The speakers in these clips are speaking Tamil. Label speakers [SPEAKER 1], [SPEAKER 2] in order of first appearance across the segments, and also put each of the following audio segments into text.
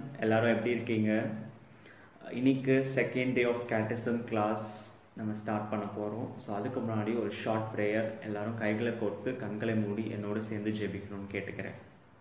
[SPEAKER 1] எல்லாரும் எப்படி இருக்கீங்க இன்னைக்கு second day of catechism class நம்ம ஸ்டார்ட் பண்ண போகிறோம் ஸோ அதுக்கு முன்னாடி ஒரு ஷார்ட் ப்ரேயர் எல்லாரும் கைகளை கோர்த்து கண்களை மூடி என்னோட சேர்ந்து ஜெபிக்கணும்னு கேட்டுக்கிறேன்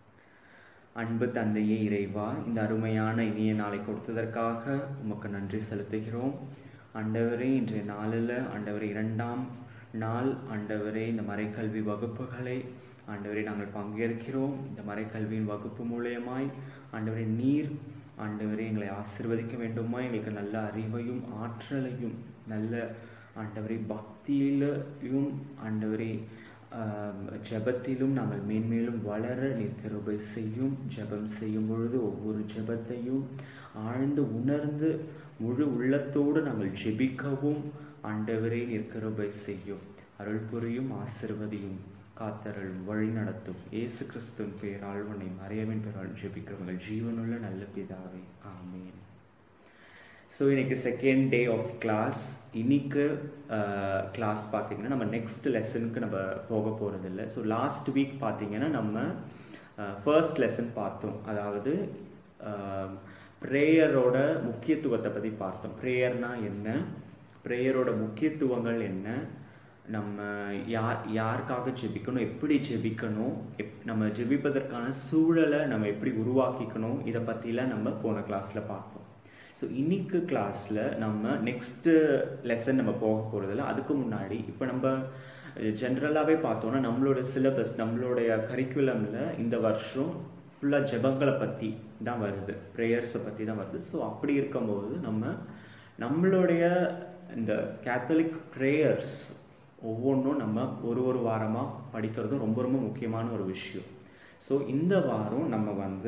[SPEAKER 1] அன்பு தந்தையே இறைவா இந்த அருமையான இனிய நாளை கொடுத்ததற்காக உமக்கு நன்றி செலுத்துகிறோம் ஆண்டவரே இன்றைய நாளில் ஆண்டவரே இரண்டாம் நாள் ஆண்டவரே இந்த மறைக்கல்வி வகுப்புகளை ஆண்டவரே நாங்கள் பங்கேற்கிறோம் இந்த மறைக்கல்வியின் வகுப்பு மூலியமாய் ஆண்டவரே நீர் ஆண்டவரே எங்களை ஆசிர்வதிக்க வேண்டுமா எங்களுக்கு நல்ல அறிவையும் ஆற்றலையும் நல்ல ஆண்டவரே பக்தியிலையும் ஆண்டவரே ஆஹ், ஜெபத்திலும் நாங்கள் மேன்மேலும் வளர நிற்கிறபை செய்யும் ஜெபம் செய்யும் பொழுது ஒவ்வொரு ஜெபத்தையும் ஆழ்ந்து உணர்ந்து முழு உள்ளத்தோடு நாங்கள் ஜெபிக்கவும் ஆண்டவரே நிற்கிறபை செய்யும் அருள் புரியும் ஆசிர்வதியும் காத்தருள் வழி நடத்தும் இயேசு கிறிஸ்துவின் பெயரால் உன்னை மறையவின் பெயரால் ஜெபிக்கிறவர்கள் ஜீவனுள்ள நல்ல பிதாவே ஆமென் ஸோ இன்னைக்கு செகண்ட் டே ஆஃப் கிளாஸ் இன்னைக்கு கிளாஸ் பார்த்தீங்கன்னா நம்ம நெக்ஸ்ட் லெசனுக்கு நம்ம போக போகிறது இல்லை ஸோ லாஸ்ட் வீக் பார்த்தீங்கன்னா நம்ம ஃபர்ஸ்ட் லெசன் பார்த்தோம் அதாவது ப்ரேயரோட முக்கியத்துவத்தை பற்றி பார்த்தோம் ப்ரேயர்னா என்ன ப்ரேயரோட முக்கியத்துவங்கள் என்ன நம்ம யார் யாருக்காக ஜெபிக்கணும் எப்படி ஜெபிக்கணும் எப் நம்ம ஜெபிப்பதற்கான சூழலை நம்ம எப்படி உருவாக்கிக்கணும் இதை பற்றிலாம் நம்ம போன கிளாஸில் பார்த்தோம் ஸோ இன்னைக்கு கிளாஸில் நம்ம நெக்ஸ்ட்டு லெசன் நம்ம போக போகிறதில்ல அதுக்கு முன்னாடி இப்போ நம்ம ஜென்ரலாகவே பார்த்தோன்னா நம்மளோட சிலபஸ் நம்மளுடைய கரிக்குலமில் இந்த வருஷம் ஃபுல்லாக ஜெபங்களை பற்றி தான் வருது ப்ரேயர்ஸை பற்றி தான் வருது ஸோ அப்படி இருக்கும்போது நம்ம நம்மளுடைய இந்த கேத்தலிக் ப்ரேயர்ஸ் ஒவ்வொன்றும் நம்ம ஒரு ஒரு வாரமாக படிக்கிறதும் ரொம்ப ரொம்ப முக்கியமான ஒரு விஷயம் ஸோ இந்த வாரம் நம்ம வந்து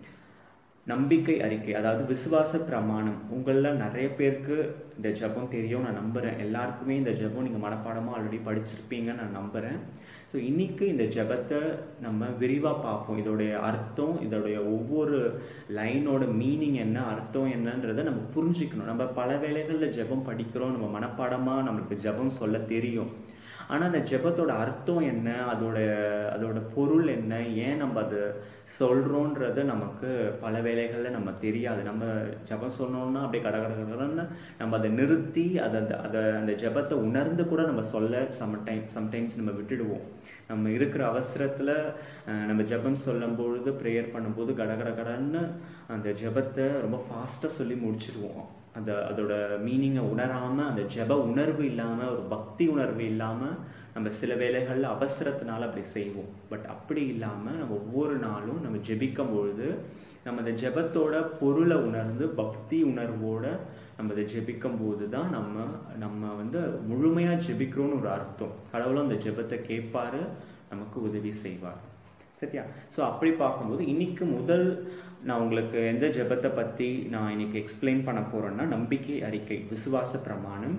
[SPEAKER 1] நம்பிக்கை அறிக்கை அதாவது விசுவாச பிரமாணம் உங்களில் நிறைய பேருக்கு இந்த ஜெபம் தெரியும் நான் நம்புகிறேன் எல்லாருக்குமே இந்த ஜெபம் நீங்கள் மனப்பாடமாக ஆல்ரெடி படிச்சிருப்பீங்கன்னு நான் நம்புகிறேன் ஸோ இன்னைக்கு இந்த ஜெபத்தை நம்ம விரிவாக பார்ப்போம் இதோடைய அர்த்தம் இதோடைய ஒவ்வொரு லைனோட மீனிங் என்ன அர்த்தம் என்னன்றதை நம்ம புரிஞ்சுக்கணும் நம்ம பல வேளைகளில் ஜெபம் படிக்கிறோம் நம்ம மனப்பாடமாக நம்மளுக்கு ஜெபம் சொல்ல தெரியும் ஆனால் அந்த ஜெபத்தோட அர்த்தம் என்ன அதோட அதோட பொருள் என்ன ஏன் நம்ம அது சொல்கிறோன்றது நமக்கு பல வேளைகளில் நம்ம தெரியாது நம்ம ஜெபம் சொன்னோம்னா அப்படியே கட கட கடன்னு நம்ம அதை நிறுத்தி அதை அதை- அதை அந்த ஜெபத்தை உணர்ந்து கூட நம்ம சொல்ல சம்டைம் சம்டைம்ஸ் நம்ம விட்டுடுவோம் நம்ம இருக்கிற அவசரத்தில் நம்ம ஜெபம் சொல்லும் பொழுது ப்ரேயர் பண்ணும்போது கட கட கடன்னு அந்த ஜெபத்தை ரொம்ப ஃபாஸ்ட்டாக சொல்லி முடிச்சிருவோம் அந்த அதோட மீனிங்கை உணராமல் அந்த ஜெப உணர்வு இல்லாமல் ஒரு பக்தி உணர்வு இல்லாமல் நம்ம சில வேளைகளில் அவசரத்தினால அப்படி செய்வோம் பட் அப்படி இல்லாமல் நம்ம ஒவ்வொரு நாளும் நம்ம ஜெபிக்கும் பொழுது நம்ம அந்த ஜெபத்தோட பொருளை உணர்ந்து பக்தி உணர்வோட நம்ம அதை ஜெபிக்கும் போது தான் நம்ம நம்ம வந்து முழுமையாக ஜெபிக்கிறோன்னு ஒரு அர்த்தம் கடவுளும் அந்த ஜெபத்தை கேட்பாரு நமக்கு உதவி செய்வார் சரியா ஸோ அப்படி பார்க்கும்போது இன்னைக்கு முதல் நான் உங்களுக்கு எந்த ஜெபத்தை பற்றி நான் இன்னைக்கு எக்ஸ்பிளைன் பண்ண போகிறேன்னா நம்பிக்கை அறிக்கை விசுவாச பிரமாணம்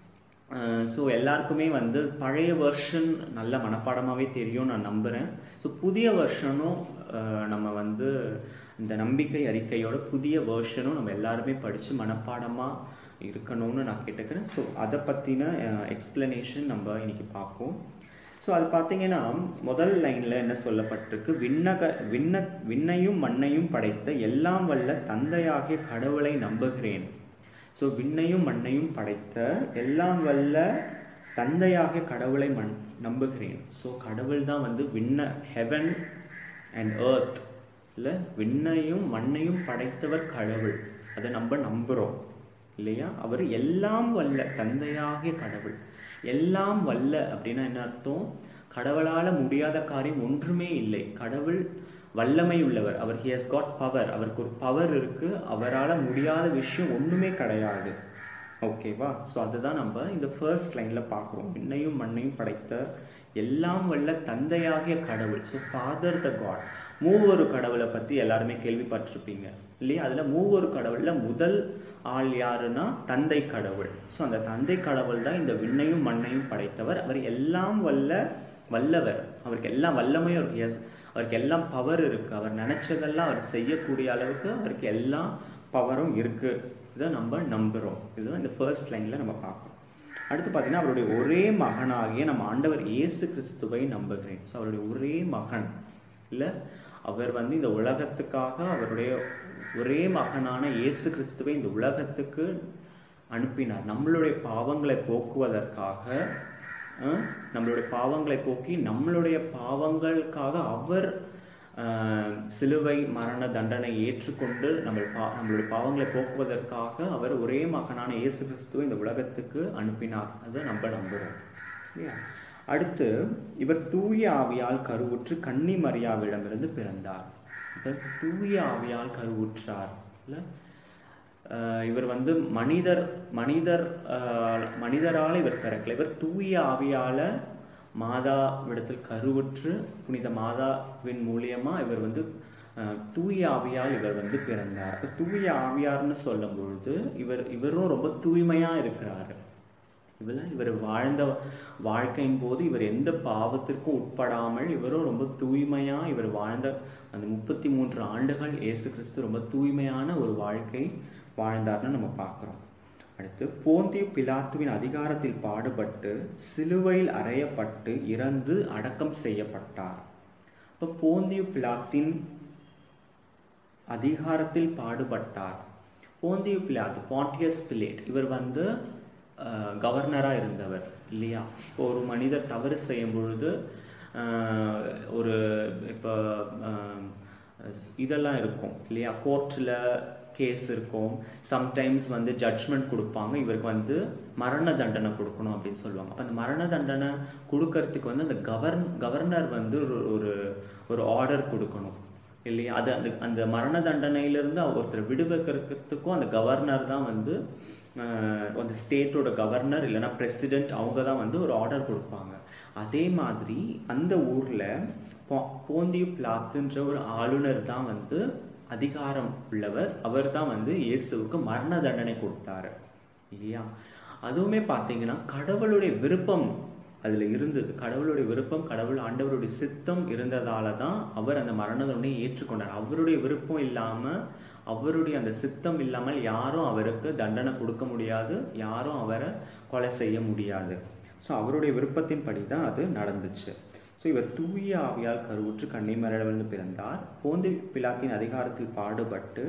[SPEAKER 1] ஸோ எல்லாருக்குமே வந்து பழைய வெர்ஷன் நல்ல மனப்பாடமாகவே தெரியும் நான் நம்புகிறேன் ஸோ புதிய வெர்ஷனும் நம்ம வந்து இந்த நம்பிக்கை அறிக்கையோட புதிய வெர்ஷனும் நம்ம எல்லாருமே படித்து மனப்பாடமாக இருக்கணும்னு நான் கேட்டுக்கிறேன் ஸோ அதை பற்றின எக்ஸ்பிளனேஷன் நம்ம இன்னைக்கு பார்ப்போம் ஸோ அது பார்த்தீங்கன்னா முதல் லைனில் என்ன சொல்லப்பட்டிருக்கு விண்ணக விண்ண விண்ணையும் மண்ணையும் படைத்த எல்லாம் வல்ல தந்தையாகிய கடவுளை நம்புகிறேன் ஸோ விண்ணையும் மண்ணையும் படைத்த எல்லாம் வல்ல தந்தையாகிய கடவுளை மண் நம்புகிறேன் ஸோ கடவுள் தான் வந்து விண்ண ஹெவன் அண்ட் earth இல்லை விண்ணையும் மண்ணையும் படைத்தவர் கடவுள் அதை நம்ம நம்புகிறோம் இல்லையா அவர் எல்லாம் வல்ல தந்தையாகிய கடவுள் எல்லாம் வல்ல அப்படின்னா என்ன அர்த்தம் கடவுளால முடியாத காரியம் ஒன்றுமே இல்லை கடவுள் வல்லமை உள்ளவர் அவர் ஹி ஹஸ் காட் பவர் அவருக்கு ஒரு பவர் இருக்கு அவரால முடியாத விஷயம் ஒண்ணுமே கிடையாது ஓகேவா ஸோ அதுதான் நம்ம இந்த ஃபர்ஸ்ட் லைன்ல பார்க்குறோம் விண்ணையும் மண்ணையும் படைத்த எல்லாம் வல்ல தந்தையாகிய கடவுள் ஸோ ஃபாதர் த காட் மூவொரு கடவுளை பத்தி எல்லாருமே கேள்விப்பட்டிருப்பீங்க இல்லையா அதுல மூவொரு கடவுள்ல முதல் ஆள் யாருன்னா தந்தை கடவுள் ஸோ அந்த தந்தை கடவுள் தான் இந்த விண்ணையும் மண்ணையும் படைத்தவர் அவர் எல்லாம் வல்ல வல்லவர் அவருக்கு எல்லாம் வல்லமையும் இருக்கு Yes, அவருக்கு எல்லாம் பவர் இருக்கு அவர் நினைச்சதெல்லாம் அவர் செய்யக்கூடிய அளவுக்கு அவருக்கு எல்லாம் பவரும் இருக்கு இதை நம்ம நம்புறோம் இதுதான் இந்த ஃபர்ஸ்ட் லைன்ல நம்ம பார்க்கறோம் அடுத்து பார்த்தீங்கன்னா அவருடைய ஒரே மகனாகிய நம்ம ஆண்டவர் இயேசு கிறிஸ்துவை நம்புகிறேன் ஸோ அவருடைய ஒரே மகன் இல்லை அவர் வந்து இந்த உலகத்துக்காக அவருடைய ஒரே மகனான இயேசு கிறிஸ்துவை இந்த உலகத்துக்கு அனுப்பினார் நம்மளுடைய பாவங்களை போக்குவதற்காக அஹ், நம்மளுடைய பாவங்களை போக்கி நம்மளுடைய பாவங்களுக்காக அவர் அஹ், சிலுவை மரண தண்டனை ஏற்றுக்கொண்டு நம்ம பா நம்மளுடைய பாவங்களை போக்குவதற்காக அவர் ஒரே மகனான இயேசு கிறிஸ்துவை இந்த உலகத்துக்கு அனுப்பினார் அதை நம்ம நம்புறோம் இல்லையா அடுத்து இவர் தூய ஆவியால் கருவுற்று கன்னி மரியாவிடமிருந்து பிறந்தார் இவர் தூய ஆவியால் கருவுற்றார் இல்ல ஆஹ் இவர் வந்து மனிதர் மனிதர் ஆஹ் மனிதரால இவர் பிறக்கல இவர் தூய ஆவியால மாதாவிடத்தில் கருவுற்று புனித மாதாவின் மூலியமா இவர் வந்து ஆஹ் தூய ஆவியால் இவர் வந்து பிறந்தார் அப்ப தூய ஆவியார்னு சொல்லும் பொழுது இவர் இவரும் ரொம்ப தூய்மையா இருக்கிறாரு இவர் இவர் வாழ்ந்த வாழ்க்கையின் போது இவர் எந்த பாவத்திற்கும் உட்படாமல் இவரும் ரொம்ப தூய்மையா இவர் வாழ்ந்த அந்த முப்பத்தி மூன்று ஆண்டுகள் இயேசு கிறிஸ்து ரொம்ப தூய்மையான ஒரு வாழ்க்கை வாழ்ந்தார்னு நம்ம பார்க்கிறோம் அடுத்து போந்தியு பிலாத்துவின் அதிகாரத்தில் பாடுபட்டு சிலுவையில் அறையப்பட்டு இறந்து அடக்கம் செய்யப்பட்டார் அப்ப போந்தியு பிலாத்தின் அதிகாரத்தில் பாடுபட்டார் போந்தியு பிலாத் பாண்டியஸ் பிலேட் இவர் வந்து கவர்னராக இருந்தவர் இல்லையா இப்போ ஒரு மனிதர் தவறு செய்யும் பொழுது ஆஹ், ஒரு இப்போ ஆஹ், இதெல்லாம் இருக்கும் இல்லையா கோர்ட்டில் கேஸ் இருக்கும் சம்டைம்ஸ் வந்து ஜட்ஜ்மெண்ட் கொடுப்பாங்க இவருக்கு வந்து மரண தண்டனை கொடுக்கணும் அப்படின்னு சொல்லுவாங்க அப்போ அந்த மரண தண்டனை கொடுக்கறதுக்கு வந்து அந்த கவர்ன் கவர்னர் வந்து ஒரு ஒரு ஒரு ஆர்டர் கொடுக்கணும் இல்லையா அது அந்த அந்த மரண தண்டனையிலிருந்து ஒருத்தர் விடுவிக்கிறதுக்கும் அந்த கவர்னர் தான் வந்து ஆஹ், அந்த ஸ்டேட்டோட கவர்னர் இல்லைன்னா பிரசிடென்ட் அவங்க தான் வந்து ஒரு ஆர்டர் கொடுப்பாங்க அதே மாதிரி அந்த ஊர்ல போ- போந்தியு பிளாத்துன்ற ஒரு ஆளுநர் தான் வந்து அதிகாரம் உள்ளவர் அவர் தான் வந்து இயேசுவுக்கு மரண தண்டனை கொடுத்தாரு இல்லையா அதுவுமே பார்த்தீங்கன்னா கடவுளுடைய விருப்பம் அதுல இருந்தது கடவுளுடைய விருப்பம் கடவுள் ஆண்டவருடைய சித்தம் இருந்ததால தான் அவர் அந்த மரண தண்டனையை ஏற்றுக்கொண்டார் அவருடைய விருப்பம் இல்லாம அவருடைய அந்த சித்தம் இல்லாமல் யாரும் அவருக்கு தண்டனை கொடுக்க முடியாது யாரும் அவரை கொலை செய்ய முடியாது ஸோ அவருடைய விருப்பத்தின்படி தான் அது நடந்துச்சு ஸோ இவர் தூய ஆவியால் கருவுற்று கன்னிமரவிலிருந்து பிறந்தார் போந்தி பிலாத்தின் அதிகாரத்தில் பாடுபட்டு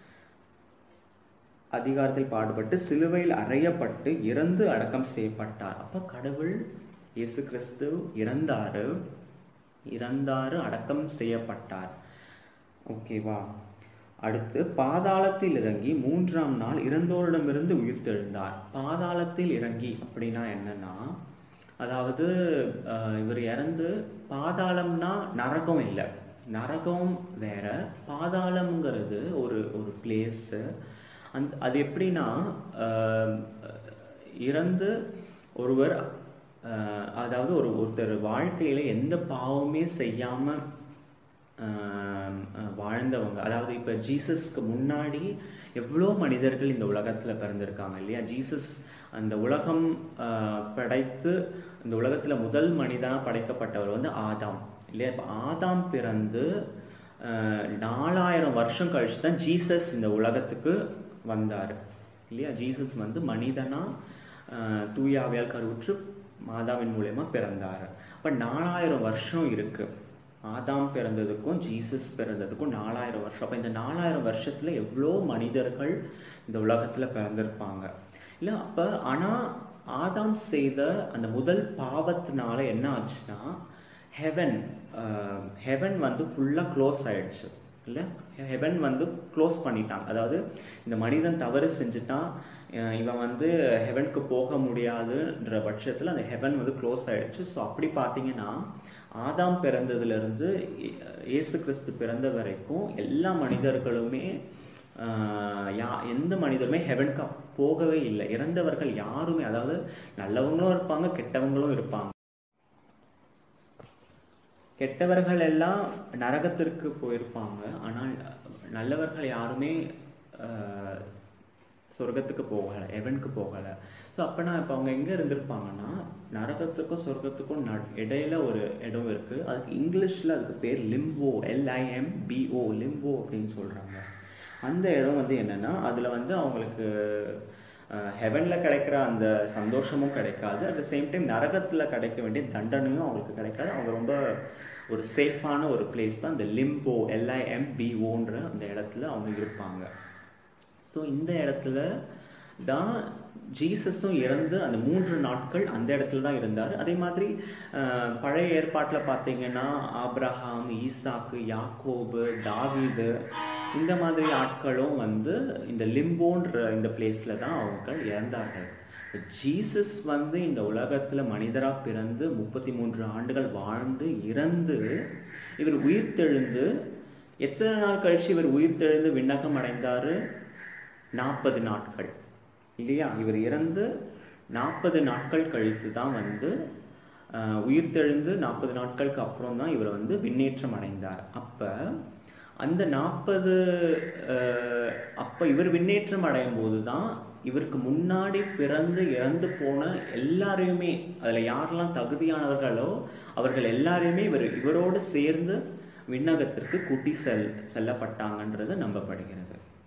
[SPEAKER 1] அதிகாரத்தில் பாடுபட்டு சிலுவையில் அறையப்பட்டு இறந்து அடக்கம் செய்யப்பட்டார் அப்ப கடவுள் இயேசு கிறிஸ்து இறந்தாரு இறந்தாரு அடக்கம் செய்யப்பட்டார் ஓகேவா அடுத்து பாதாளத்தில் இறங்கி மூன்றாம் நாள் இறந்தோரிடமிருந்து உயிர்த்தெழுந்தார் பாதாளத்தில் இறங்கி அப்படின்னா என்னன்னா அதாவது அஹ், இவர் இறந்து பாதாளம்னா நரகம் இல்லை நரகம் வேற பாதாளம்ங்கிறது ஒரு ஒரு பிளேஸு அந் அது எப்படின்னா அஹ், இறந்து ஒருவர் அஹ், அதாவது ஒரு ஒருத்தர் வாழ்க்கையில எந்த பாவமே செய்யாம ஆஹ் ஆஹ் வாழ்ந்தவங்க அதாவது இப்போ ஜீசஸ்க்கு முன்னாடி எவ்வளோ மனிதர்கள் இந்த உலகத்தில் பிறந்திருக்காங்க இல்லையா ஜீசஸ் அந்த உலகம் ஆஹ் படைத்து இந்த உலகத்தில் முதல் மனிதனாக படைக்கப்பட்டவர் வந்து ஆதாம் இல்லையா இப்போ ஆதாம் பிறந்து ஆஹ் நாலாயிரம் வருஷம் கழிச்சு தான் ஜீசஸ் இந்த உலகத்துக்கு வந்தார் இல்லையா ஜீசஸ் வந்து மனிதனா ஆஹ் தூயாவியால் கருவுற்று மாதாவின் மூலயமா பிறந்தார் அப்போ நாலாயிரம் வருஷம் இருக்கு ஆதாம் பிறந்ததுக்கும் ஜீசஸ் பிறந்ததுக்கும் நாலாயிரம் வருஷம் அப்போ இந்த நாலாயிரம் வருஷத்துல எவ்வளோ மனிதர்கள் இந்த உலகத்துல பிறந்திருப்பாங்க இல்லை அப்போ ஆனா ஆதாம் செய்த அந்த முதல் பாவத்தினால என்ன ஆச்சுன்னா ஹெவன் ஹெவன் வந்து ஃபுல்லாக க்ளோஸ் ஆயிடுச்சு இல்லை ஹெவன் வந்து க்ளோஸ் பண்ணிட்டாங்க அதாவது இந்த மனிதன் தவறு செஞ்சுட்டான் அஹ் இவன் வந்து ஹெவனுக்கு போக முடியாதுன்ற பட்சத்தில் அந்த ஹெவன் வந்து க்ளோஸ் ஆயிடுச்சு ஸோ அப்படி பார்த்தீங்கன்னா ஆதாம் பிறந்ததுலேருந்து இயேசு கிறிஸ்து பிறந்த வரைக்கும் எல்லா மனிதர்களுமே ஆஹ் யா எந்த மனிதருமே ஹெவனுக்கு போகவே இல்லை இறந்தவர்கள் யாருமே அதாவது நல்லவங்களும் இருப்பாங்க கெட்டவங்களும் இருப்பாங்க கெட்டவர்கள் எல்லாம் நரகத்திற்கு போயிருப்பாங்க ஆனால் நல்லவர்கள் யாருமே ஆஹ், சொர்க்கத்துக்கு போகலை எவனுக்கு போகலை ஸோ அப்போனா இப்போ அவங்க எங்கே இருந்திருப்பாங்கன்னா நரகத்துக்கும் சொர்க்கத்துக்கும் ந இடையில ஒரு இடம் இருக்குது அதுக்கு இங்கிலீஷில் அதுக்கு பேர் லிம்போ எல்ஐஎம் பிஓ லிம்போ அப்படின்னு சொல்கிறாங்க அந்த இடம் வந்து என்னன்னா அதில் வந்து அவங்களுக்கு ஹெவனில் கிடைக்கிற அந்த சந்தோஷமும் கிடைக்காது அட் த சேம் டைம் நரகத்தில் கிடைக்க வேண்டிய தண்டனையும் அவங்களுக்கு கிடைக்காது அவங்க ரொம்ப ஒரு சேஃபான ஒரு பிளேஸ் தான் இந்த லிம்போ எல்ஐஎம்பிஓன்ற அந்த இடத்துல அவங்க இருப்பாங்க ஸோ இந்த இடத்துல தான் ஜீசஸும் இறந்து அந்த மூன்று நாட்கள் அந்த இடத்துல தான் இருந்தார் அதே மாதிரி அஹ், பழைய ஏற்பாட்டில் பார்த்தீங்கன்னா ஆப்ரஹாம் ஈசாக்கு யாக்கோபு தாவீது இந்த மாதிரி ஆட்களும் வந்து இந்த லிம்போன்ற இந்த பிளேஸ்ல தான் அவங்க இறந்தார்கள் ஜீசஸ் வந்து இந்த உலகத்துல மனிதரா பிறந்து முப்பத்தி மூன்று ஆண்டுகள் வாழ்ந்து இறந்து இவர் உயிர்த்தெழுந்து எத்தனை நாள் கழிச்சு இவர் உயிர்த்தெழுந்து விண்ணகம் அடைந்தாரு நாற்பது நாட்கள் இல்லையா இவர் இறந்து நாற்பது நாட்கள் கழித்து தான் வந்து ஆஹ், உயிர்த்தெழுந்து நாற்பது நாட்களுக்கு அப்புறம் தான் இவர் வந்து விண்ணேற்றம் அடைந்தார் அப்ப அந்த நாற்பது அப்ப இவர் விண்ணேற்றம் அடையும் போது தான் இவருக்கு முன்னாடி பிறந்து இறந்து போன எல்லாரையுமே அதுல யாரெல்லாம் தகுதியானவர்களோ அவர்கள் எல்லாரையுமே இவர் இவரோடு சேர்ந்து விண்ணகத்திற்கு கூட்டி செல் செல்லப்பட்டாங்கன்றது நம்பப்படுகிறது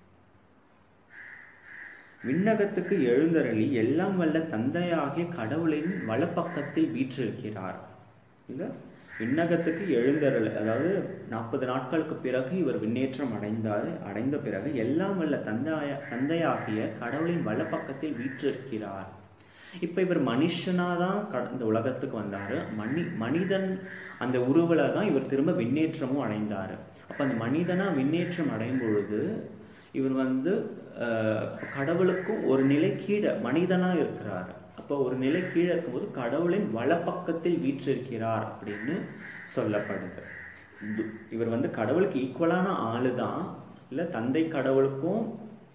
[SPEAKER 1] விண்ணகத்துக்கு எழுந்தருளி எல்லாம் வல்ல தந்தையாகிய கடவுளின் வலப்பக்கத்தில் வீற்றிருக்கிறார் இல்ல விண்ணகத்துக்கு எழுந்தருள் அதாவது நாற்பது நாட்களுக்கு பிறகு இவர் விண்ணேற்றம் அடைந்தார் அடைந்த பிறகு எல்லாம் வல்ல தந்தைய தந்தையாகிய கடவுளின் வலப்பக்கத்தில் வீற்றிருக்கிறார் இப்ப இவர் மனுஷனா தான் க- இந்த உலகத்துக்கு வந்தாரு மனி மனிதன் அந்த உருவில தான் இவர் திரும்ப விண்ணேற்றமும் அடைந்தாரு அப்ப அந்த மனிதனா விண்ணேற்றம் அடையும் பொழுது இவர் வந்து அஹ், கடவுளுக்கும் ஒரு நிலை கீழே மனிதனா இருக்கிறார் அப்போ ஒரு நிலை கீழே இருக்கும்போது கடவுளின் வலப்பக்கத்தில் வீற்றிருக்கிறார் அப்படின்னு சொல்லப்படுது இது- இவர் வந்து கடவுளுக்கு ஈக்குவலான ஆளு தான் இல்ல தந்தை கடவுளுக்கும்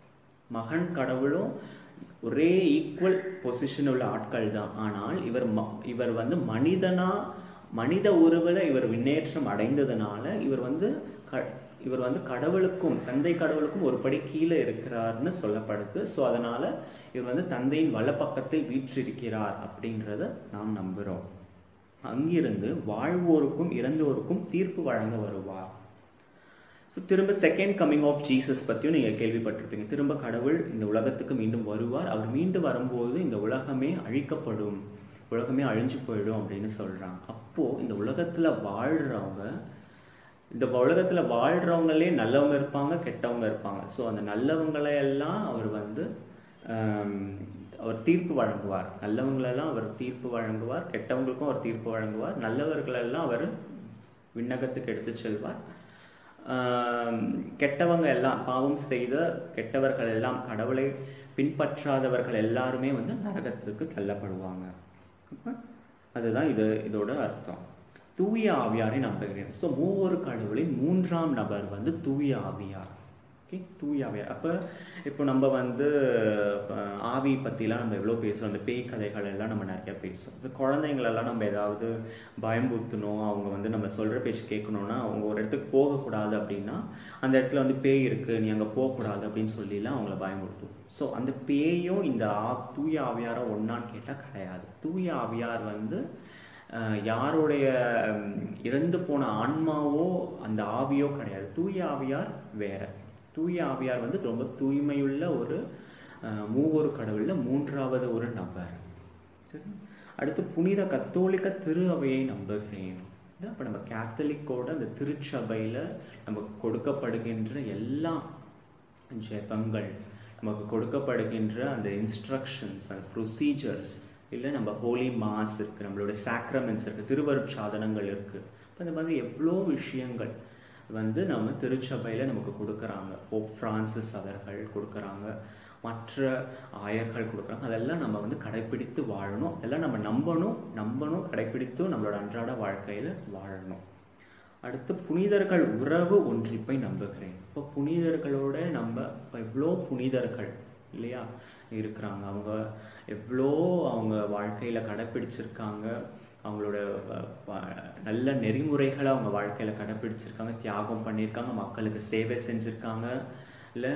[SPEAKER 1] மகன் கடவுளும் ஒரே ஈக்குவல் பொசிஷன் உள்ள ஆட்கள் தான் ஆனால் இவர் ம- இவர் வந்து மனிதனா மனித உருவில் இவர் விண்ணேற்றம் அடைந்ததுனால இவர் வந்து க இவர் வந்து கடவுளுக்கும் தந்தை கடவுளுக்கும் ஒரு படி கீழே இருக்கிறார்னு சொல்லப்படுது ஸோ அதனால இவர் வந்து தந்தையின் வலப்பக்கத்தில் வீற்றிருக்கிறார் அப்படின்றத நாம் நம்புகிறோம் அங்கிருந்து வாழ்வோருக்கும் இறந்தோருக்கும் தீர்ப்பு வழங்க வருவார் ஸோ திரும்ப செகண்ட் கம்மிங் ஆஃப் ஜீசஸ் பற்றியும் நீங்கள் கேள்விப்பட்டிருப்பீங்க திரும்ப கடவுள் இந்த உலகத்துக்கு மீண்டும் வருவார் அவர் மீண்டும் வரும்போது இந்த உலகமே அழிக்கப்படும் உலகமே அழிஞ்சு போயிடும் அப்படின்னு சொல்றாங்க அப்போ இந்த உலகத்துல வாழ்றவங்க இந்த உலகத்துல வாழ்றவங்களே நல்லவங்க இருப்பாங்க கெட்டவங்க இருப்பாங்க ஸோ அந்த நல்லவங்களை எல்லாம் அவர் வந்து ஆம், அவர் தீர்ப்பு வழங்குவார் நல்லவங்களெல்லாம் அவர் தீர்ப்பு வழங்குவார் கெட்டவங்களுக்கும் அவர் தீர்ப்பு வழங்குவார் நல்லவர்களெல்லாம் அவர் விண்ணகத்துக்கு எடுத்து செல்வார் ஆம், கெட்டவங்க எல்லாம் பாவம் செய்த கெட்டவர்கள் எல்லாம் கடவுளை பின்பற்றாதவர்கள் எல்லாருமே வந்து நரகத்துக்கு தள்ளப்படுவாங்க அப்ப அதுதான் இது இதோட அர்த்தம் தூய ஆவியாரை நம்புகிறேன் ஸோ மூவொரு கடவுளின் மூன்றாம் நபர் வந்து தூய ஆவியார் ஓகே தூய ஆவியார் அப்போ இப்போ நம்ம வந்து அஹ், ஆவி பற்றிலாம் நம்ம எவ்வளோ பேசுகிறோம் அந்த பேய் கதைகள் எல்லாம் நம்ம நிறைய பேசுகிறோம் இப்போ குழந்தைங்களெல்லாம் நம்ம ஏதாவது பயம்புறுத்தணும் அவங்க வந்து நம்ம சொல்கிற பேச்சு கேட்கணும்னா அவங்க ஒரு இடத்துக்கு போகக்கூடாது அப்படின்னா அந்த இடத்துல வந்து பேய் இருக்குது நீ அங்கே போகக்கூடாது அப்படின்னு சொல்லிலாம் அவங்கள பயமுறுத்தும் ஸோ அந்த பேயும் இந்த ஆ தூய ஆவியாரும் ஒன்றான்னு கேட்டால் கிடையாது தூய ஆவியார் வந்து அஹ், யாருடைய ம், இறந்து போன ஆன்மாவோ அந்த ஆவியோ கிடையாது தூய ஆவியார் வேற தூய ஆவியார் வந்து ரொம்ப தூய்மையுள்ள ஒரு அஹ், மூவொரு கடவுள்ல மூன்றாவது ஒரு நபர் சரி அடுத்து புனித கத்தோலிக்க திரு அவையை நம்புகிறேன் இப்போ நம்ம கேத்தலிக்கோட அந்த திருச்சபையில நமக்கு கொடுக்கப்படுகின்ற எல்லா ஜெபங்கள் நமக்கு கொடுக்கப்படுகின்ற அந்த இன்ஸ்ட்ரக்ஷன்ஸ் அந்த ப்ரொசீஜர்ஸ் இல்லை நம்ம ஹோலி மாஸ் இருக்கு நம்மளோட சாக்ரமெண்ட்ஸ் இருக்கு திருவருட்சாதனங்கள் இருக்கு இப்போ இந்த மாதிரி எவ்வளோ விஷயங்கள் வந்து நம்ம திருச்சபையில நமக்கு கொடுக்குறாங்க போப் பிரான்சிஸ் அவர்கள் கொடுக்குறாங்க மற்ற ஆயர்கள் கொடுக்குறாங்க அதெல்லாம் நம்ம வந்து கடைப்பிடித்து வாழணும் அதெல்லாம் நம்ம நம்பணும் நம்பணும் கடைப்பிடித்தும் நம்மளோட அன்றாட வாழ்க்கையில வாழணும் அடுத்து புனிதர்கள் உறவு ஒன்றிப்பை நம்புகிறேன் இப்போ புனிதர்களோட நம்ம இப்போ எவ்வளோ புனிதர்கள் இல்லையா இருக்கிறாங்க அவங்க எவ்வளோ அவங்க வாழ்க்கையில கடைப்பிடிச்சிருக்காங்க அவங்களோட அஹ், வ- நல்ல நெறிமுறைகளை அவங்க வாழ்க்கையில கடைப்பிடிச்சிருக்காங்க தியாகம் பண்ணியிருக்காங்க மக்களுக்கு சேவை செஞ்சிருக்காங்க இல்லை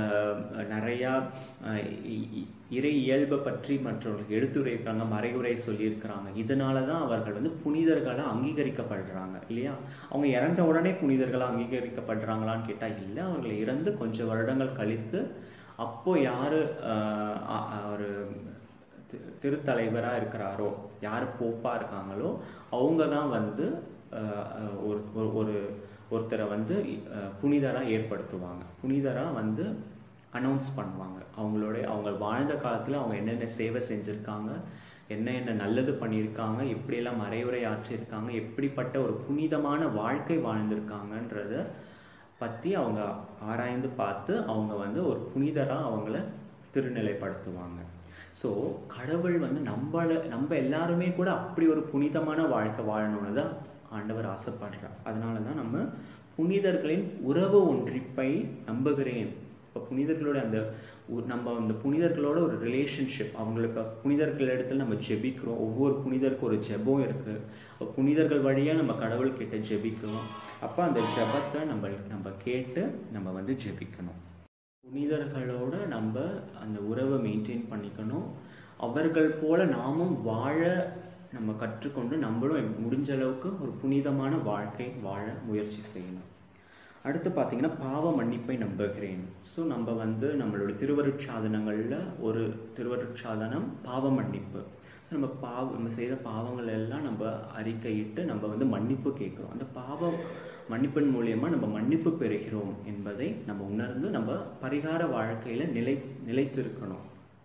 [SPEAKER 1] நிறையா அஹ், இ- இ- இறை இயல்பை பற்றி மற்றவர்களுக்கு எடுத்துரைக்காங்க மறைவுரை சொல்லியிருக்கிறாங்க இதனால தான் அவர்கள் வந்து புனிதர்களாக அங்கீகரிக்கப்படுறாங்க இல்லையா அவங்க இறந்த உடனே புனிதர்களாக அங்கீகரிக்கப்படுறாங்களான்னு கேட்டால் இல்லை அவர்கள் இறந்து கொஞ்சம் வருடங்கள் கழித்து அப்போ யாரு ஆஹ் அ- அ- ஒரு தி- திருத்தலைவரா இருக்கிறாரோ யார் போப்பா இருக்காங்களோ அவங்க தான் வந்து அஹ், அஹ், ஒரு ஒரு- ஒரு ஒருத்தரை வந்து புனிதராக ஏற்படுத்துவாங்க புனிதராக வந்து அனௌன்ஸ் பண்ணுவாங்க அவங்களோட அவங்க வாழ்ந்த காலத்தில் அவங்க என்னென்ன சேவை செஞ்சுருக்காங்க என்ன என்ன நல்லது பண்ணியிருக்காங்க எப்படியெல்லாம் மறைவுரை ஆற்றியிருக்காங்க எப்படிப்பட்ட ஒரு புனிதமான வாழ்க்கை வாழ்ந்திருக்காங்கன்றத பற்றி அவங்க ஆராய்ந்து பார்த்து அவங்க வந்து ஒரு புனிதராக அவங்கள திருநிலைப்படுத்துவாங்க ஸோ கடவுள் வந்து நம்மள நம்ம எல்லாருமே கூட அப்படி ஒரு புனிதமான வாழ்க்கை வாழணும்னு தான் ஆண்டவர் ஆசைப்படுறார் அதனால தான் நம்ம புனிதர்களின் உறவு ஒன்றிப்பை நம்புகிறேன் இப்போ புனிதர்களோட அந்த உ- நம்ம அந்த புனிதர்களோட ஒரு ரிலேஷன்ஷிப் அவங்களுக்கு புனிதர்கள் இடத்துல நம்ம ஜெபிக்கிறோம் ஒவ்வொரு புனிதருக்கும் ஒரு ஜெபம் இருக்குது அப்போ புனிதர்கள் வழியாக நம்ம கடவுள் கிட்ட ஜெபிக்கிறோம் அப்போ அந்த ஜெபத்தை நம்ம நம்ம கேட்டு நம்ம வந்து ஜெபிக்கணும் புனிதர்களோட நம்ம அந்த உறவை மெயின்டைன் பண்ணிக்கணும் அவர்கள் போல நாமும் வாழ நம்ம கற்றுக்கொண்டு நம்மளும் முடிஞ்ச அளவுக்கு ஒரு புனிதமான வாழ்க்கை வாழ முயற்சி செய்யணும் அடுத்து பார்த்தீங்கன்னா பாவ மன்னிப்பை நம்புகிறேன் ஸோ நம்ம வந்து நம்மளோட திருவருட்சாதனங்களில் ஒரு திருவருட்சாதனம் பாவ மன்னிப்பு ஸோ நம்ம பாவ நம்ம செய்த பாவங்கள் எல்லாம் நம்ம அறிக்கையிட்டு நம்ம வந்து மன்னிப்பு கேட்குறோம் அந்த பாவ மன்னிப்பின் மூலியமா நம்ம மன்னிப்பு பெறுகிறோம் என்பதை நம்ம உணர்ந்து நம்ம பரிகார வாழ்க்கையில நிலை நிலைத்திருக்கணும்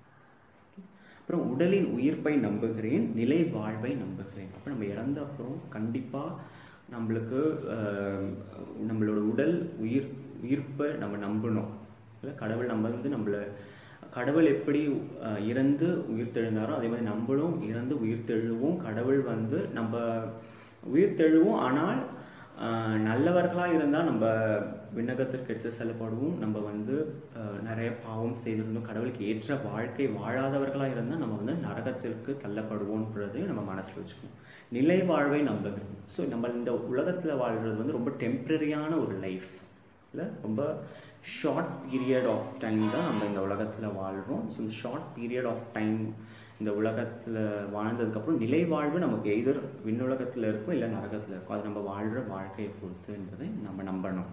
[SPEAKER 1] அப்புறம் உடலின் உயிர்ப்பை நம்புகிறேன் நிலை வாழ்வை நம்புகிறேன் அப்போ நம்ம இறந்த அப்புறம் கண்டிப்பாக நம்மளுக்கு ஆஹ், நம்மளோட உடல் உயிர் உயிர்ப்பை நம்ம நம்பணும் இல்லை கடவுள் நம்ம வந்து நம்மளை கடவுள் எப்படி ஆஹ், இறந்து உயிர்த்தெழுந்தாரோ அதே மாதிரி நம்மளும் இறந்து உயிர்த்தெழுவோம் கடவுள் வந்து நம்ம உயிர்த்தெழுவோம் ஆனால் ஆஹ், நல்லவர்களா இருந்தால் நம்ம விண்ணகத்திற்கு எடுத்து செல்லப்படுவோம் நம்ம வந்து ஆஹ், நிறைய பாவம் செய்திருந்தோம் கடவுளுக்கு ஏற்ற வாழ்க்கை வாழாதவர்களா இருந்தால் நம்ம வந்து நரகத்திற்கு தள்ளப்படுவோன்றதையும் நம்ம மனசுல வச்சுக்கணும் நிலை வாழ்வை நம்புகிறோம் ஸோ நம்ம இந்த உலகத்துல வாழ்றது வந்து ரொம்ப டெம்பரரியான ஒரு லைஃப் இல்லை ரொம்ப ஷார்ட் பீரியட் ஆஃப் டைம் தான் நம்ம இந்த உலகத்துல வாழ்றோம் ஸோ இந்த ஷார்ட் பீரியட் ஆஃப் டைம் இந்த உலகத்துல வாழ்ந்ததுக்கப்புறம் நிலை வாழ்வு நமக்கு எய்தர் விண்ணுலகத்துல இருக்கும் இல்லை நரகத்துல இருக்கும் அது நம்ம வாழ்ற வாழ்க்கையை பொறுத்து என்பதை நம்ம நம்பணும்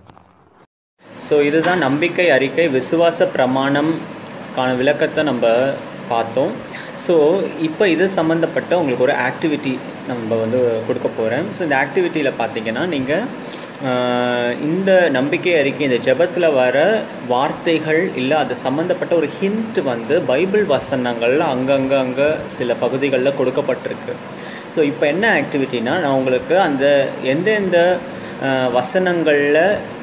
[SPEAKER 1] ஸோ இதுதான் நம்பிக்கை அறிக்கை விசுவாச பிரமாணம்கான விளக்கத்தை நம்ம பார்த்தோம் ஸோ இப்போ இது சம்மந்தப்பட்ட உங்களுக்கு ஒரு ஆக்டிவிட்டி நம்ம வந்து கொடுக்க போகிறேன் ஸோ இந்த ஆக்டிவிட்டியில் பார்த்தீங்கன்னா நீங்கள் இந்த நம்பிக்கை அறிக்கை இந்த ஜெபத்தில் வர வார்த்தைகள் இல்லை அது சம்மந்தப்பட்ட ஒரு ஹிண்ட் வந்து பைபிள் வசனங்கள்ல அங்கங்கே அங்கே சில பகுதிகளில் கொடுக்கப்பட்டிருக்கு ஸோ இப்போ என்ன ஆக்டிவிட்டினா நான் உங்களுக்கு அந்த எந்தெந்த அஹ், வசனங்கள்ல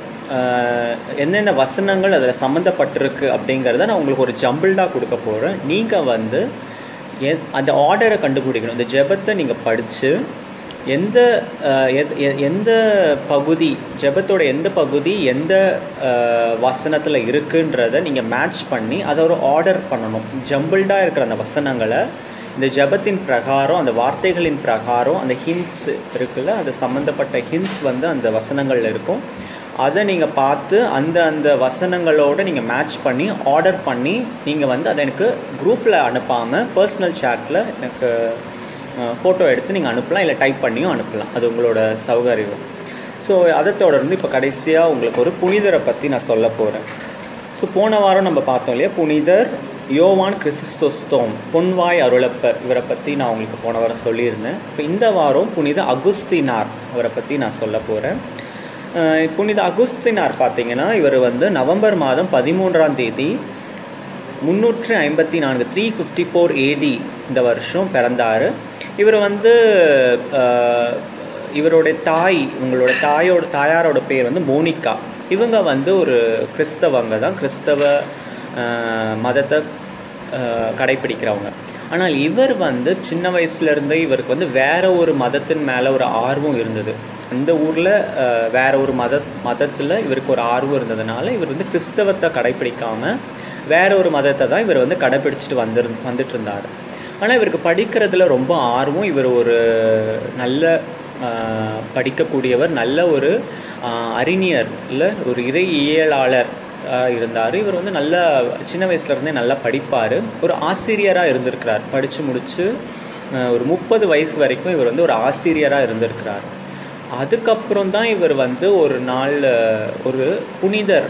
[SPEAKER 1] ஆஹ் என்னென்ன வசனங்கள் அதில் சம்மந்தப்பட்டிருக்கு அப்படிங்கிறத நான் உங்களுக்கு ஒரு ஜம்பிள்டாக கொடுக்க போகிறேன் நீங்கள் வந்து எ- அந்த ஆர்டரை கண்டுபிடிக்கணும் இந்த ஜெபத்தை நீங்கள் படித்து எந்த ஆஹ் எத்- எ- எந்த பகுதி ஜெபத்தோட எந்த பகுதி எந்த வசனத்தில் இருக்குன்றத நீங்கள் மேட்ச் பண்ணி அதை ஒரு ஆர்டர் பண்ணணும் ஜம்பிள்டாக இருக்கிற அந்த வசனங்களை இந்த ஜெபத்தின் பிரகாரம் அந்த வார்த்தைகளின் பிரகாரம் அந்த ஹின்ஸ் இருக்குல்ல அது சம்மந்தப்பட்ட ஹின்ஸ் வந்து அந்த வசனங்கள்ல இருக்கும் அதை நீங்கள் பார்த்து அந்த அந்த வசனங்களோட நீங்கள் மேட்ச் பண்ணி ஆர்டர் பண்ணி நீங்கள் வந்து அதை எனக்கு குரூப்பில் அனுப்பாமல் பர்சனல் சேட்டில் எனக்கு ஃபோட்டோ எடுத்து நீங்கள் அனுப்பலாம் இல்லை டைப் பண்ணியும் அனுப்பலாம் அது உங்களோட சௌகரியம் ஸோ அதை தொடர்ந்து இப்போ கடைசியாக உங்களுக்கு ஒரு புனிதரை பற்றி நான் சொல்ல போகிறேன் ஸோ போன வாரம் நம்ம பார்த்தோம் இல்லையா புனிதர் யோவான் கிறிஸ்தோஸ்தோம் பொன்வாய் அருளப்பர் இவரை பற்றி நான் உங்களுக்கு போன வாரம் சொல்லியிருந்தேன் இப்போ இந்த வாரம் புனித அகுஸ்தினார் அவரை பற்றி நான் சொல்ல போகிறேன் புனித அகுஸ்தினார் பார்த்தீங்கன்னா இவர் வந்து நவம்பர் மாதம் பதிமூன்றாம் தேதி முந்நூற்று ஐம்பத்தி நான்கு த்ரீ ஃபிஃப்டி ஃபோர் ஏடி இந்த வருஷம் பிறந்தார் இவர் வந்து அஹ், இவருடைய தாய் இவங்களோட தாயோட தாயாரோட பேர் வந்து மோனிகா இவங்க வந்து ஒரு கிறிஸ்தவங்க தான் கிறிஸ்தவ அஹ், மதத்தை அஹ், கடைப்பிடிக்கிறவங்க ஆனால் இவர் வந்து சின்ன வயசுலேருந்தே இவருக்கு வந்து வேற ஒரு மதத்தின் மேலே ஒரு ஆர்வம் இருந்தது அந்த ஊரில் வேற ஒரு மத மதத்தில் இவருக்கு ஒரு ஆர்வம் இருந்ததுனால இவர் வந்து கிறிஸ்தவத்தை கடைப்பிடிக்காமல் வேற ஒரு மதத்தை தான் இவர் வந்து கடைப்பிடிச்சிட்டு வந்துரு வந்துட்டு இருந்தார் ஆனால் இவருக்கு படிக்கிறதுல ரொம்ப ஆர்வம் இவர் ஒரு நல்ல ஆஹ், படிக்கக்கூடியவர் நல்ல ஒரு ஆஹ், அறிஞர் இல்லை ஒரு இறை இயலாளர் இருந்தார் இவர் வந்து நல்ல சின்ன வயசுல இருந்தே நல்லா படிப்பார் ஒரு ஆசிரியராக இருந்திருக்கிறார் படித்து முடித்து ஒரு முப்பது வயசு வரைக்கும் இவர் வந்து ஒரு ஆசிரியராக இருந்திருக்கிறார் அதுக்கப்புறம் தான் இவர் வந்து ஒரு நாள் அஹ், ஒரு புனிதர்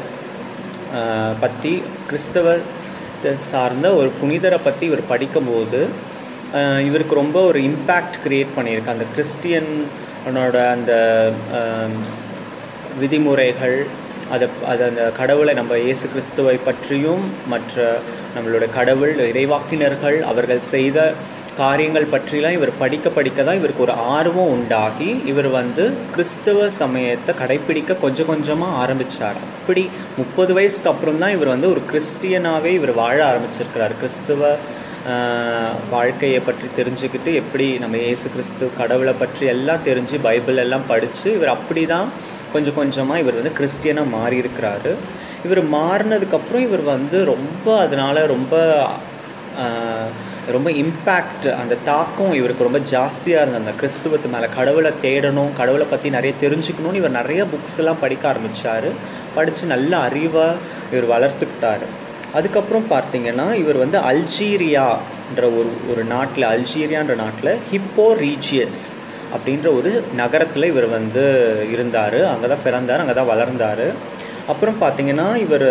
[SPEAKER 1] அஹ், பற்றி கிறிஸ்தவர் சார்ந்த ஒரு புனிதரை பற்றி இவர் படிக்கும்போது அஹ், இவருக்கு ரொம்ப ஒரு இம்பேக்ட் கிரியேட் பண்ணியிருக்கு அந்த கிறிஸ்டியன் அவனோட அந்த ஆம், விதிமுறைகள் அதை அது அந்த கடவுளை நம்ம இயேசு கிறிஸ்துவை பற்றியும் மற்ற நம்மளுடைய கடவுள் இறைவாக்கினர்கள் அவர்கள் செய்த காரியங்கள் பற்றிலாம் இவர் படிக்க படிக்க தான் இவருக்கு ஒரு ஆர்வம் உண்டாகி இவர் வந்து கிறிஸ்தவ சமயத்தை கடைப்பிடிக்க கொஞ்சம் கொஞ்சமாக ஆரம்பிச்சார் அப்படி முப்பது வயசுக்கு அப்புறம் தான் இவர் வந்து ஒரு கிறிஸ்டியனாகவே இவர் வாழ ஆரம்பிச்சிருக்கிறார் கிறிஸ்துவ ஆஹ், வாழ்க்கையை பற்றி தெரிஞ்சுக்கிட்டு எப்படி நம்ம இயேசு கிறிஸ்து கடவுளை பற்றி எல்லாம் தெரிஞ்சு பைபிள் எல்லாம் படித்து இவர் அப்படி தான் கொஞ்சம் கொஞ்சமாக இவர் வந்து கிறிஸ்டியனாக மாறி இருக்கிறாரு இவர் மாறினதுக்கப்புறம் இவர் வந்து ரொம்ப அதனால ரொம்ப ஆஹ், ரொம்ப இம்பேக்ட் அந்த தாக்கம் இவருக்கு ரொம்ப ஜாஸ்தியாக இருந்தது அந்த கிறிஸ்துவத்து மேலே கடவுளை தேடணும் கடவுளை பற்றி நிறைய தெரிஞ்சுக்கணும்னு இவர் நிறைய புக்ஸ் எல்லாம் படிக்க ஆரம்பித்தார் படித்து நல்ல அறிவாக இவர் வளர்த்துக்கிட்டாரு அதுக்கப்புறம் பார்த்தீங்கன்னா இவர் வந்து அல்ஜீரியான்ற ஒரு ஒரு நாட்டில் அல்ஜீரியான்ற நாட்டில் ஹிப்போ ரீஜியஸ் அப்படின்ற ஒரு நகரத்தில் இவர் வந்து இருந்தார் அங்கே தான் பிறந்தார் அங்கே தான் வளர்ந்தார் அப்புறம் பார்த்தீங்கன்னா இவர்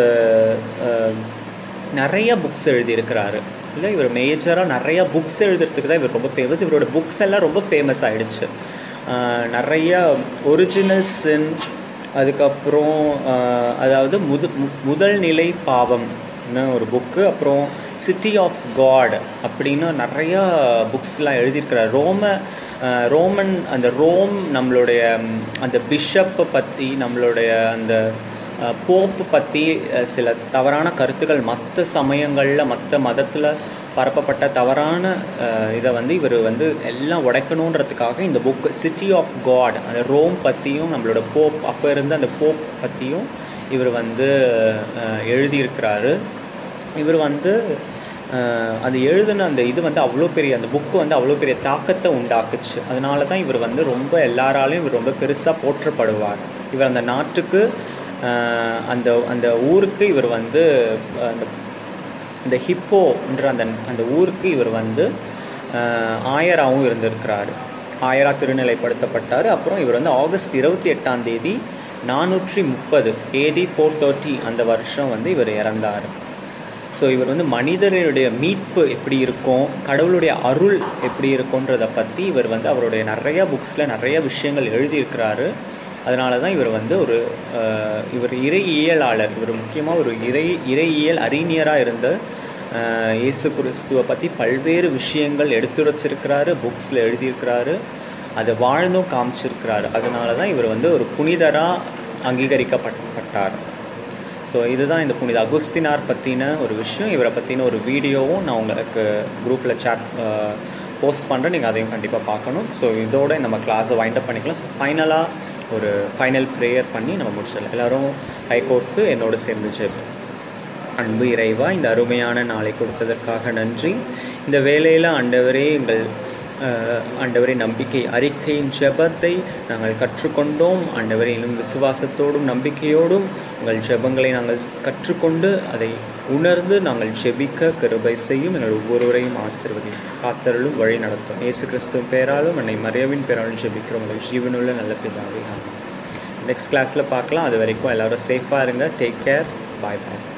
[SPEAKER 1] அஹ், நிறைய புக்ஸ் எழுதியிருக்கிறாரு இல்லை இவர் மேஜராக நிறைய புக்ஸ் எழுதுறதுக்கு தான் இவர் ரொம்ப ஃபேமஸ் இவரோட புக்ஸ் எல்லாம் ரொம்ப ஃபேமஸ் ஆயிடுச்சு அஹ், நிறைய ஒரிஜினல் சின் அதுக்கப்புறம் அஹ், அதாவது முது மு- முதல் நிலை பாவம் ஒரு புக்கு அப்புறம் சிட்டி ஆஃப் காட் அப்படின்னு நிறையா புக்ஸ்லாம் எழுதியிருக்கிறார் ரோம அஹ், ரோமன் அந்த ரோம் நம்மளுடைய ம், அந்த பிஷப்பை பற்றி நம்மளுடைய அந்த போப்பு பற்றி சில தவறான கருத்துக்கள் மற்ற சமயங்களில் மற்ற மதத்தில் பரப்பப்பட்ட தவறான அஹ், இதை வந்து இவர் வந்து எல்லாம் உடைக்கணுன்றதுக்காக இந்த புக் சிட்டி ஆஃப் காட் அந்த ரோம் பற்றியும் நம்மளோட போப் அப்போ இருந்த அந்த போப் பற்றியும் இவர் வந்து அஹ், எழுதியிருக்கிறாரு இவர் வந்து அஹ், அது எழுதின அந்த இது வந்து அவ்வளோ பெரிய அந்த புக்கு வந்து அவ்வளோ பெரிய தாக்கத்தை உண்டாக்குச்சு அதனால தான் இவர் வந்து ரொம்ப எல்லாராலையும் இவர் ரொம்ப பெருசாக போற்றப்படுவார் இவர் அந்த நாட்டுக்கு அஹ், அந்த அந்த ஊருக்கு இவர் வந்து அஹ், அந்த இந்த ஹிப்போன்ற அந்த அந்த ஊருக்கு இவர் வந்து அஹ், ஆயராகவும் இருந்திருக்கிறாரு ஆயரா திருநிலைப்படுத்தப்பட்டார் அப்புறம் இவர் வந்து ஆகஸ்ட் இருபத்தி எட்டாம் தேதி நானூற்றி முப்பது ஏடி ஃபோர் தேர்ட்டி அந்த வருஷம் வந்து இவர் இறந்தார் ஸோ இவர் வந்து மனிதனுடைய மீட்பு எப்படி இருக்கும் கடவுளுடைய அருள் எப்படி இருக்கும்ன்றதை பற்றி இவர் வந்து அவருடைய நிறைய புக்ஸில் நிறைய விஷயங்கள் எழுதியிருக்கிறாரு அதனால தான் இவர் வந்து ஒரு அஹ், இவர் இறையியலாளர் இவர் முக்கியமாக ஒரு இறை இறையியல் அறிஞராக இருந்த அஹ், இயேசு கிறிஸ்துவை பற்றி பல்வேறு விஷயங்கள் எடுத்துரைச்சிருக்கிறாரு புக்ஸில் எழுதியிருக்கிறாரு அதை வாழ்ந்தும் காமிச்சிருக்கிறாரு அதனால தான் இவர் வந்து ஒரு புனிதராக அங்கீகரிக்கப்பட்டார் ஸோ இதுதான் இந்த புனித அகுஸ்தினார் பற்றின ஒரு விஷயம் இவரை பற்றின ஒரு வீடியோவும் நான் உங்களுக்கு குரூப்பில் சேட் போஸ்ட் பண்ணுறேன் நீங்கள் அதையும் கண்டிப்பாக பார்க்கணும் ஸோ இதோட நம்ம கிளாஸை வைண்ட் அப் பண்ணிக்கலாம் ஸோ ஃபைனலாக ஒரு ஃபைனல் ப்ரேயர் பண்ணி நம்ம முடிச்சிடலாம் எல்லோரும் கை கோர்த்து என்னோட சேர்ந்து ஜெபம் அன்பு இறைவா இந்த அருமையான நாளை கொடுத்ததற்காக நன்றி இந்த வேலையில் ஆண்டவரே எங்கள் அஹ், ஆண்டவரே நம்பிக்கை அறிக்கையின் ஜெபத்தை நாங்கள் கற்றுக்கொண்டோம் ஆண்டவரே இன்னும் விசுவாசத்தோடும் நம்பிக்கையோடும் உங்கள் ஜெபங்களை நாங்கள் கற்றுக்கொண்டு அதை உணர்ந்து நாங்கள் ஜெபிக்க கிருபை செய்யும் எங்கள் ஒவ்வொருவரையும் ஆசிர்வதி காத்தருளும் வழி நடத்தும் இயேசு கிறிஸ்துவின் பேராலும் என்னை மரியாவின் பேராலும் ஜெபிக்கிறோம் உங்கள் ஜீவனுள்ள நல்ல பிதாவே ஆமென் நெக்ஸ்ட் கிளாஸில் பார்க்கலாம் அது வரைக்கும் எல்லோரும் சேஃபாக இருங்க டேக் கேர் பாய் பாய்